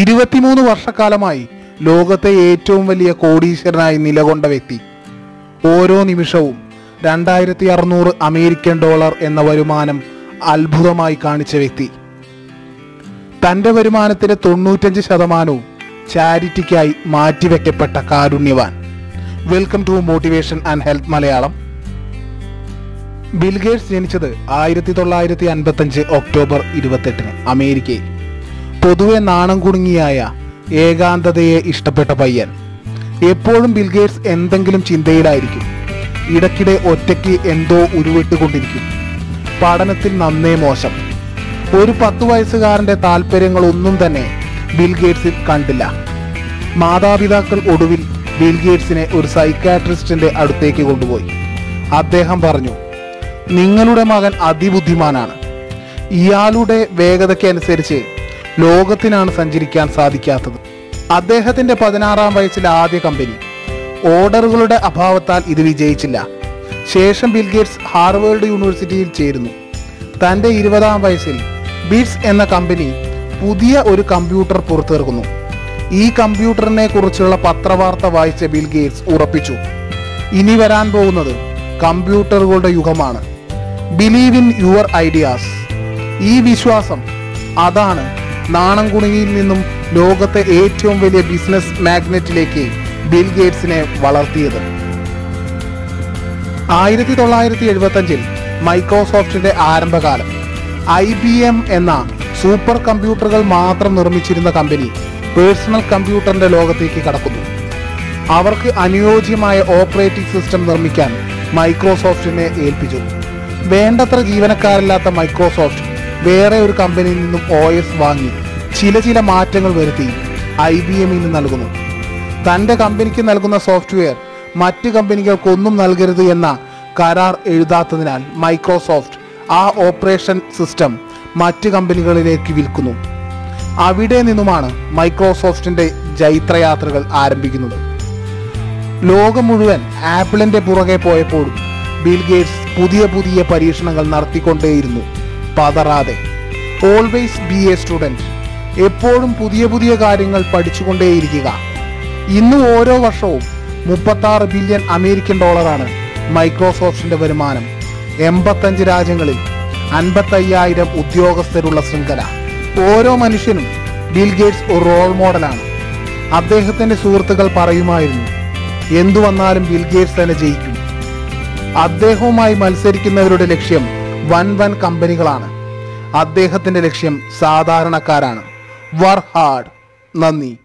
ഇരുപത്തിമൂന്ന് വർഷക്കാലമായി ലോകത്തെ ഏറ്റവും വലിയ കോടീശ്വരനായി നിലകൊണ്ട വ്യക്തി ഓരോ നിമിഷവും രണ്ടായിരത്തി അറുന്നൂറ് അമേരിക്കൻ ഡോളർ എന്ന വരുമാനം അത്ഭുതമായി കാണിച്ച വ്യക്തി തന്റെ വരുമാനത്തിന്റെ തൊണ്ണൂറ്റഞ്ച് ശതമാനവും ചാരിറ്റിക്കായി മാറ്റിവെക്കപ്പെട്ട കാരുണ്യവാൻ welcome to motivation and health Malayalam Bill Gates ജനിച്ചത് ആയിരത്തി തൊള്ളായിരത്തി അൻപത്തഞ്ച് ഒക്ടോബർ ഇരുപത്തെട്ടിന് അമേരിക്കയിൽ പൊതുവെ നാണം കുടുങ്ങിയായ ഏകാന്തതയെ ഇഷ്ടപ്പെട്ട പയ്യൻ എപ്പോഴും ബിൽഗേറ്റ്സ് എന്തെങ്കിലും ചിന്തയിലായിരിക്കും ഇടയ്ക്കിടെ ഒറ്റയ്ക്ക് എന്തോ ഉരുവിട്ടുകൊണ്ടിരിക്കും പഠനത്തിൽ നന്നേ മോശം ഒരു പത്ത് വയസ്സുകാരന്റെ താല്പര്യങ്ങളൊന്നും തന്നെ ബിൽഗേറ്റ്സിൽ കണ്ടില്ല മാതാപിതാക്കൾ ഒടുവിൽ ബിൽഗേറ്റ്സിനെ ഒരു സൈക്കാട്രിസ്റ്റിന്റെ അടുത്തേക്ക് കൊണ്ടുപോയി അദ്ദേഹം പറഞ്ഞു നിങ്ങളുടെ മകൻ അതിബുദ്ധിമാനാണ് ഇയാളുടെ വേഗതയ്ക്ക് അനുസരിച്ച് ലോകത്തിനാണ് സഞ്ചരിക്കാൻ സാധിക്കാത്തത് അദ്ദേഹത്തിന്റെ പതിനാറാം വയസ്സിലെ ആദ്യ കമ്പനി ഓർഡറുകളുടെ അഭാവത്താൽ ഇത് വിജയിച്ചില്ല ശേഷം ബിൽഗേറ്റ്സ് ഹാർവേർഡ് യൂണിവേഴ്സിറ്റിയിൽ ചേരുന്നു തന്റെ ഇരുപതാം വയസ്സിൽ ബീറ്റ്സ് എന്ന കമ്പനി പുതിയ ഒരു കമ്പ്യൂട്ടർ പുറത്തിറക്കുന്നു ഈ കമ്പ്യൂട്ടറിനെ കുറിച്ചുള്ള പത്രവാർത്ത വായിച്ച ബിൽ ഗേറ്റ്സ് ഉറപ്പിച്ചു ഇനി വരാൻ പോകുന്നത് കമ്പ്യൂട്ടറുകളുടെ യുഗമാണ് ബിലീവ് ഇൻ യുവർ ഐഡിയാസ് ഈ വിശ്വാസം അതാണ് നാണംകുണിയിൽ നിന്നും ലോകത്തെ ഏറ്റവും വലിയ ബിസിനസ് മാഗ്നറ്റിലേക്ക് ബിൽ ഗേറ്റ്സിനെ വളർത്തിയത് ആയിരത്തി തൊള്ളായിരത്തി എഴുപത്തി അഞ്ചിൽ മൈക്രോസോഫ്റ്റിന്റെ ആരംഭകാലം ഐ ബി എം എന്ന സൂപ്പർ കമ്പ്യൂട്ടറുകൾ മാത്രം നിർമ്മിച്ചിരുന്ന കമ്പനി പേഴ്സണൽ കമ്പ്യൂട്ടറിന്റെ ലോകത്തേക്ക് കടക്കുന്നു അവർക്ക് അനുയോജ്യമായ ഓപ്പറേറ്റിംഗ് സിസ്റ്റം നിർമ്മിക്കാൻ മൈക്രോസോഫ്റ്റിനെ ഏൽപ്പിച്ചു വേണ്ടത്ര ജീവനക്കാരില്ലാത്ത മൈക്രോസോഫ്റ്റ് വേറെ ഒരു കമ്പനിയിൽ നിന്നും ഒ എസ് വാങ്ങി ചില ചില മാറ്റങ്ങൾ വരുത്തി ഐ ബി എമ്മിന് നൽകുന്നു തന്റെ കമ്പനിക്ക് നൽകുന്ന സോഫ്റ്റ്വെയർ മറ്റ് കമ്പനികൾക്കൊന്നും നൽകരുത് എന്ന കരാർ എഴുതാത്തതിനാൽ മൈക്രോസോഫ്റ്റ് ആ ഓപ്പറേഷൻ സിസ്റ്റം മറ്റ് കമ്പനികളിലേക്ക് വിൽക്കുന്നു അവിടെ നിന്നുമാണ് മൈക്രോസോഫ്റ്റിന്റെ ജൈത്രയാത്രകൾ ആരംഭിക്കുന്നത് ലോകം മുഴുവൻ ആപ്പിളിന്റെ പുറകെ പോയപ്പോഴും ബിൽ ഗേറ്റ്സ് പുതിയ പുതിയ പരീക്ഷണങ്ങൾ നടത്തിക്കൊണ്ടേയിരുന്നു പതറാതെ ഓൾവേസ് ബി എ സ്റ്റുഡൻറ് എപ്പോഴും പുതിയ പുതിയ കാര്യങ്ങൾ പഠിച്ചുകൊണ്ടേയിരിക്കുക ഇന്ന് ഓരോ വർഷവും മുപ്പത്താറ് ബില്യൺ അമേരിക്കൻ ഡോളറാണ് മൈക്രോസോഫ്റ്റിന്റെ വരുമാനം എൺപത്തഞ്ച് രാജ്യങ്ങളിൽ അൻപത്തയ്യായിരം ഉദ്യോഗസ്ഥരുള്ള ശൃംഖല ഓരോ മനുഷ്യനും ബിൽ ഗേറ്റ്സ് ഒരു റോൾ മോഡലാണ് അദ്ദേഹത്തിന്റെ സുഹൃത്തുക്കൾ പറയുമായിരുന്നു എന്തു വന്നാലും ബിൽ ഗേറ്റ്സ് തന്നെ ജയിക്കും അദ്ദേഹവുമായി മത്സരിക്കുന്നവരുടെ ലക്ഷ്യം വൻ വൻ കമ്പനികളാണ് അദ്ദേഹത്തിന്റെ ലക്ഷ്യം സാധാരണക്കാരാണ് വർക്ക് ഹാർഡ് നന്ദി